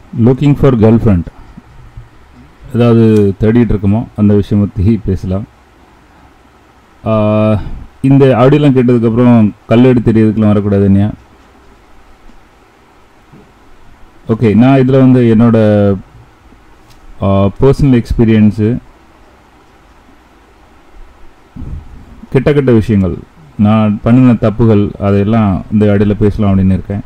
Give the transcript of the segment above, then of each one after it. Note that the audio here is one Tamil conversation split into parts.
லுக்கிங் ஃபார் கேர்ள் ஃப்ரெண்ட் ஏதாவது தேடிட்டு இருக்கோமோ அந்த விஷயம் பற்றி பேசலாம் ஆஹ், இந்த ஆடியோலாம் கேட்டதுக்கப்புறம் கல்லடி தெரியறதுக்குலாம் வரக்கூடாது இல்லையா ஓகே நான் இதில் வந்து என்னோட பர்சனல் எக்ஸ்பீரியன்ஸு கெட்ட கெட்ட விஷயங்கள் நான் பண்ணின தப்புகள் அதையெல்லாம் இந்த அடியில் பேசலாம் அப்படின்னு இருக்கேன்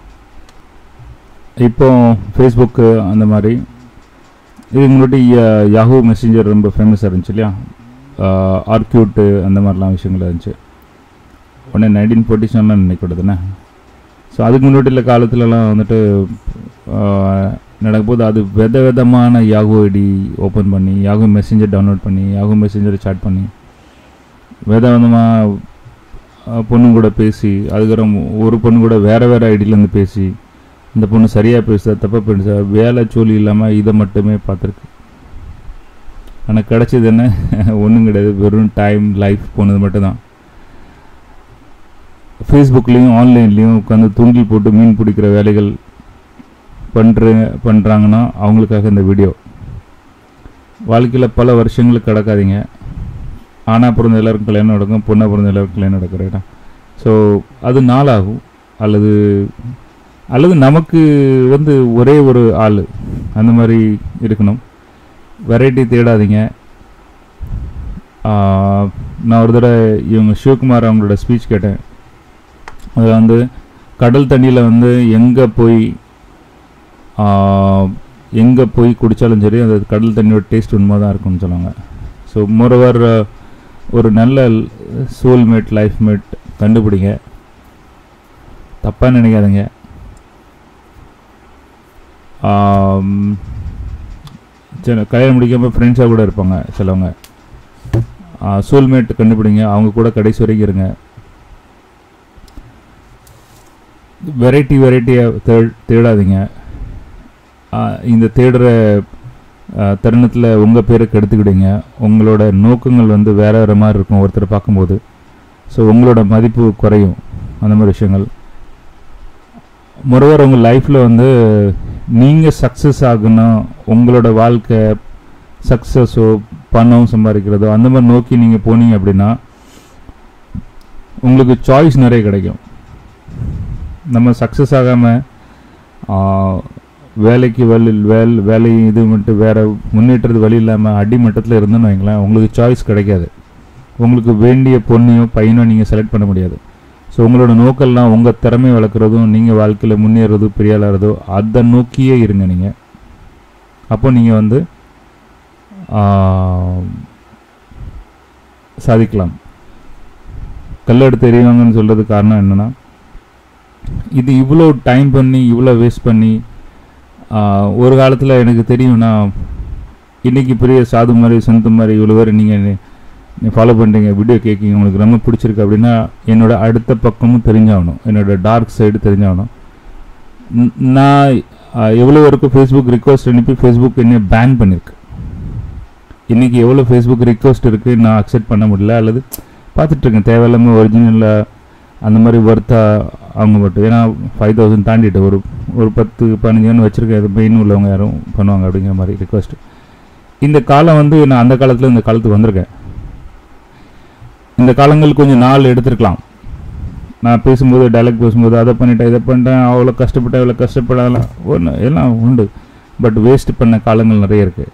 இப்போ ஃபேஸ்புக்கு அந்த மாதிரி இதுக்கு முன்னாடி யாஹூ மெசேஞ்சர் ரொம்ப ஃபேமஸாக இருந்துச்சு இல்லையா ஆர்கியூட்டு அந்த மாதிரிலாம் விஷயங்கள் இருந்துச்சு உடனே நைன்டீன் ஃபோர்ட்டி செவனில் நினைக்கூடாதுண்ணே ஸோ அதுக்கு முன்னாடி உள்ள காலத்துலலாம் வந்துட்டு ஆஹ், நடக்கும்போது அது வித விதமான யாஹூ ஐடி ஓப்பன் பண்ணி யாஹூ மெசேஞ்சர் டவுன்லோட் பண்ணி யாஹூ மெசேஞ்சரை சாட் பண்ணி வித விதமாக பொண்ணு கூட பேசி அதுக்கப்புறம் ஒரு பொண்ணு கூட வேறு வேறு ஐடியிலேருந்து பேசி இந்த பொண்ணு சரியாக பேசுதா தப்பாக பேசுதா வேலை சோலி இல்லாமல் இதை மட்டுமே பார்த்துருக்கு ஆனால் கிடச்சது என்ன ஒன்றும் கிடையாது வெறும் டைம் லைஃப் போனது மட்டும்தான் ஃபேஸ்புக்லேயும் ஆன்லைன்லேயும் உட்காந்து தூண்டில் போட்டு மீன் பிடிக்கிற வேலைகள் பண்ணுற பண்ணுறாங்கன்னா அவங்களுக்காக இந்த வீடியோ வாழ்க்கையில் பல வருஷங்களுக்கு கிடக்காதீங்க ஆணாக பிறந்த எல்லாருக்கும் கல்யாணம் நடக்கும் பொண்ணாக பிறந்த எல்லாருக்கும் கல்யாணம் நடக்கிற இடம் ஸோ அது நாளாகும் அல்லது அல்லது நமக்கு வந்து ஒரே ஒரு ஆள் அந்த மாதிரி இருக்கணும் வெரைட்டி தேடாதீங்க ஆஹ், நான் ஒரு தடவை இவங்க சிவகுமார் அவங்களோட ஸ்பீச் கேட்டேன் அதில் வந்து கடல் தண்ணியில் வந்து எங்கே போய் எங்கே போய் குடித்தாலும் சரி அந்த கடல் தண்ணியோட டேஸ்ட் உண்மை தான் இருக்கும்னு சொன்னாங்க ஸோ மோரோவர் ஒரு நல்ல சோல்மேட் லைஃப் மேட் கண்டுபிடிங்க தப்பாக நினைக்காதீங்க ஆம், சில கல்யாணம் முடிக்காமல் ஃப்ரெண்ட்ஸாக கூட இருப்பாங்க சிலவங்க சோல்மேட் கண்டுபிடிங்க அவங்க கூட கடைசி வரைக்கும் இருங்க வெரைட்டி வெரைட்டியாக தே தேடாதீங்க ஆ, இந்த தேடுற தருணத்தில் உங்கள் பேரை கெடுத்துக்கிடுங்க உங்களோட நோக்கங்கள் வந்து வேற வேறு மாதிரி இருக்கும் ஒருத்தரை பார்க்கும்போது ஸோ உங்களோட மதிப்பு குறையும் அந்த மாதிரி விஷயங்கள் மொரவர் உங்கள் லைஃப்பில் வந்து நீங்கள் சக்ஸஸ் ஆகணும் உங்களோட வாழ்க்கை சக்ஸஸோ பணம் சம்பாதிக்கிறதோ அந்த மாதிரி நோக்கி நீங்கள் போனீங்க அப்படின்னா உங்களுக்கு சாய்ஸ் நிறைய கிடைக்கும் நம்ம சக்ஸஸ் ஆகாமல் வேலைக்கு வழி வேல் வேலை இது மட்டும் வேற முன்னேற்றது வழி இல்லாமல் அடிமட்டத்தில் இருந்தோன்னு வைங்களேன் உங்களுக்கு சாய்ஸ் கிடைக்காது உங்களுக்கு வேண்டிய பொண்ணையோ பையனோ நீங்கள் செலக்ட் பண்ண முடியாது ஸோ உங்களோட நோக்கெல்லாம் உங்கள் திறமை வளர்க்குறதும் நீங்கள் வாழ்க்கையில் முன்னேறதும் பெரியாளாகிறதோ அதை நோக்கியே இருங்க நீங்கள் அப்போ நீங்கள் வந்து ஆஹ், சாதிக்கலாம் கல்லெடுத்து எறிவாங்கன்னு சொல்கிறது காரணம் என்னென்னா இது இவ்வளோ டைம் பண்ணி இவ்வளோ வேஸ்ட் பண்ணி ஆஹ், ஒரு காலத்தில் எனக்கு தெரியும் நான் இன்னைக்கு பெரிய சாது மாதிரி சந்து மாதிரி இவ்வளோ பேர் நீங்கள் ஃபாலோ பண்ணுறீங்க வீடியோ கேட்குங்க உங்களுக்கு ரொம்ப பிடிச்சிருக்கு அப்படின்னா என்னோட அடுத்த பக்கமும் தெரிஞ்சாகணும் என்னோட டார்க் சைடு தெரிஞ்சாகணும் ந- நான் ஆஹ், எவ்வளோ வரைக்கும் ஃபேஸ்புக் ரிக்வஸ்ட் அனுப்பி ஃபேஸ்புக் என்ன பேன் பண்ணியிருக்கு இன்னைக்கு எவ்வளோ ஃபேஸ்புக் ரிக்வஸ்ட் இருக்குது நான் அக்செப்ட் பண்ண முடியல அல்லது பார்த்துட்ருக்கேன் தேவையில்லாமல் ஒரிஜினலாக அந்த மாதிரி ஒர்த்தா அவங்க மட்டும் ஏன்னா ஃபைவ் தௌசண்ட் தாண்டிட்டு ஒரு ஒரு பத்து பதினஞ்சுன்னு வச்சுருக்கேன் அது மெயின் உள்ளவங்க யாரும் பண்ணுவாங்க அப்படிங்கிற மாதிரி ரிக்வஸ்ட் இந்த காலம் வந்து நான் அந்த காலத்தில் இந்த காலத்துக்கு வந்திருக்கேன் இந்த காலங்கள் கொஞ்சம் நாள் எடுத்திருக்கலாம் நான் பேசும்போது டைலாக் பேசும்போது அதை பண்ணிட்டேன் இதை பண்ணிட்டேன் அவ்வளோ கஷ்டப்பட்டேன் இவ்வளோ கஷ்டப்படலாம் ஒன்று எல்லாம் உண்டு பட் வேஸ்ட் பண்ண காலங்கள் நிறைய இருக்குது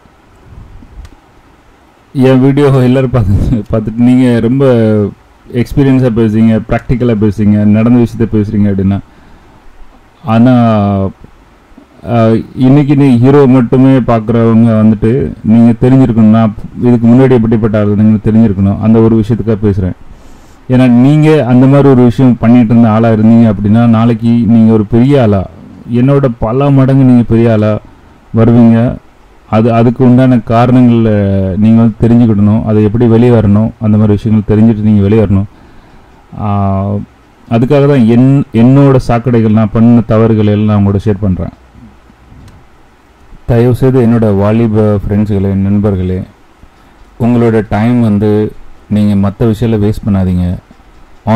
என் வீடியோ எல்லோரும் பார்த்து பார்த்துட்டு நீங்கள் ரொம்ப எக்ஸ்பீரியன்ஸாக பேசுறீங்க ப்ராக்டிக்கலாக பேசுறீங்க நடந்த விஷயத்த பேசுகிறீங்க அப்படின்னா ஆனால் இன்னைக்கு நீ ஹீரோ மட்டுமே பார்க்குறவங்க வந்துட்டு நீங்கள் தெரிஞ்சிருக்கணும் நான் இதுக்கு முன்னாடி எப்படிப்பட்ட ஆள் நீங்கள் தெரிஞ்சிருக்கணும் அந்த ஒரு விஷயத்துக்காக பேசுகிறேன் ஏன்னா நீங்கள் அந்த மாதிரி ஒரு விஷயம் பண்ணிட்டு இருந்த ஆளாக இருந்தீங்க அப்படின்னா நாளைக்கு நீங்கள் ஒரு பெரிய ஆளா என்னோட பல மடங்கு நீங்கள் பெரிய ஆளா வருவீங்க அது அதுக்கு உண்டான காரணங்கள் நீங்கள் வந்து தெரிஞ்சுக்கிடணும் அதை எப்படி வெளியே வரணும் அந்த மாதிரி விஷயங்கள் தெரிஞ்சுட்டு நீங்கள் வெளியே வரணும் ஆஹ், அதுக்காக தான் என் என்னோட சாக்கடைகள் நான் பண்ண தவறுகள் எல்லாம் நான் உங்களோட ஷேர் பண்ணுறேன் தயவுசெய்து என்னோட வாலிப ஃப்ரெண்ட்ஸுகளே நண்பர்களே உங்களோட டைம் வந்து நீங்கள் மற்ற விஷயத்தில் வேஸ்ட் பண்ணாதீங்க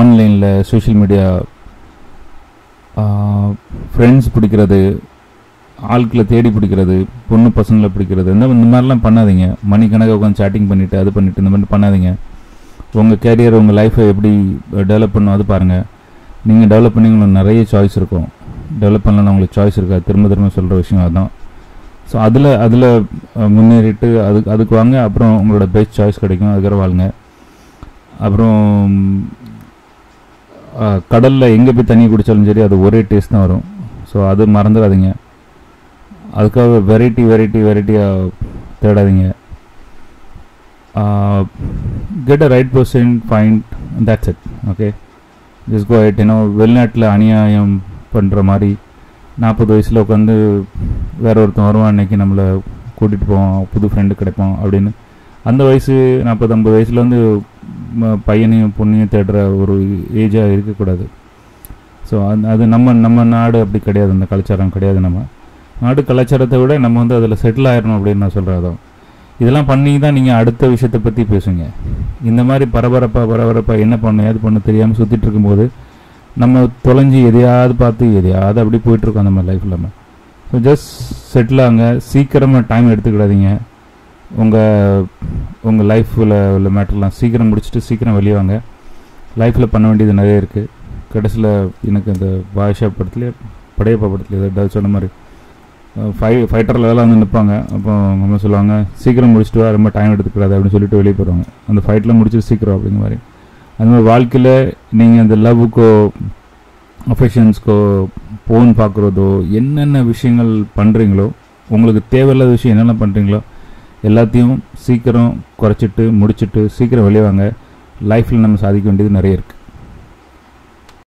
ஆன்லைனில் சோஷியல் மீடியா ஃப்ரெண்ட்ஸ் பிடிக்கிறது ஆட்களை தேடி பிடிக்கிறது பொண்ணு பசங்களை பிடிக்கிறது இந்த இந்த மாதிரிலாம் பண்ணாதீங்க மணிக்கணக்காக உட்காந்து சேட்டிங் பண்ணிவிட்டு அது பண்ணிவிட்டு இந்த மாதிரி பண்ணாதீங்க உங்கள் கேரியர் உங்கள் லைஃப்பை எப்படி டெவலப் பண்ணும் அது பாருங்கள் நீங்கள் டெவலப் பண்ணி உங்களுக்கு நிறைய சாய்ஸ் இருக்கும் டெவலப் பண்ணலாம் உங்களுக்கு சாய்ஸ் இருக்காது திரும்ப திரும்ப சொல்கிற விஷயம் அதுதான் ஸோ அதில் அதில் முன்னேறிட்டு அதுக்கு அதுக்கு வாங்க அப்புறம் உங்களோட பெஸ்ட் சாய்ஸ் கிடைக்கும் அதுக்கப்புறம் வாழுங்க அப்புறம் கடலில் எங்கே போய் தண்ணி குடித்தாலும் சரி அது ஒரே டேஸ்ட் தான் வரும் ஸோ அது மறந்துடாதீங்க அதுக்காக வெரைட்டி வெரைட்டி வெரைட்டியாக தேடாதீங்க get a right person find that's it okay just go it ஏன்னா வெளிநாட்டில் அநியாயம் பண்ணுற மாதிரி நாற்பது வயசில் உட்காந்து வேற ஒருத்தன் வருவான் அன்னைக்கு நம்மளை கூட்டிகிட்டு போவான் புது ஃப்ரெண்டு கிடைப்பான் அப்படின்னு அந்த வயசு நாற்பது ஐம்பது வயசில் வந்து ம- பையனையும் பொண்ணையும் தேடுற ஒரு ஏஜாக இருக்கக்கூடாது ஸோ அது அது நம்ம நம்ம நாடு அப்படி கிடையாது அந்த கலாச்சாரம் கிடையாது நம்ம நாடு கலாச்சாரத்தை விட நம்ம வந்து அதில் செட்டில் ஆயிடணும் அப்படின்னு நான் சொல்கிறேன் அதான் இதெல்லாம் பண்ணி தான் நீங்கள் அடுத்த விஷயத்தை பற்றி பேசுங்க இந்த மாதிரி பரபரப்பாக பரபரப்பாக என்ன பண்ண ஏது பண்ண தெரியாமல் சுற்றிட்டு இருக்கும்போது நம்ம தொலைஞ்சி எதையாவது பார்த்து எதையாவது அப்படி போயிட்டுருக்கோம் அந்த மாதிரி லைஃப்பில் நம்ம ஸோ ஜஸ்ட் செட்டில் ஆங்க சீக்கிரமாக டைம் எடுத்துக்கிடாதீங்க உங்கள் உங்கள் லைஃப்பில் உள்ள மேட்டர்லாம் சீக்கிரம் முடிச்சுட்டு சீக்கிரம் வெளியே வாங்க லைஃப்பில் பண்ண வேண்டியது நிறைய இருக்குது கடைசியில் எனக்கு அந்த பாஷா படத்துலேயே படையப்பா படத்துல ஏதாவது சொன்ன மாதிரி ஃபை ஃபைட்டரில் வேலை வந்து நிற்பாங்க அப்போ அவங்க அம்மா சொல்லுவாங்க சீக்கிரம் முடிச்சுட்டு வா ரொம்ப டைம் எடுத்துக்கூடாது அப்படின்னு சொல்லிட்டு வெளியே போயிடுவாங்க அந்த ஃபைட்டில் முடிச்சுட்டு சீக்கிரம் அப்படிங்கிற மாதிரி அந்த மாதிரி வாழ்க்கையில் நீங்கள் அந்த லவ்வுக்கோ அஃபெக்ஷன்ஸ்க்கோ ஃபோன் பார்க்குறதோ என்னென்ன விஷயங்கள் பண்ணுறீங்களோ உங்களுக்கு தேவையில்லாத விஷயம் என்னென்ன பண்ணுறீங்களோ எல்லாத்தையும் சீக்கிரம் குறைச்சிட்டு முடிச்சிட்டு சீக்கிரம் வெளியே வாங்க லைஃப்பில் நம்ம சாதிக்க வேண்டியது நிறைய இருக்குது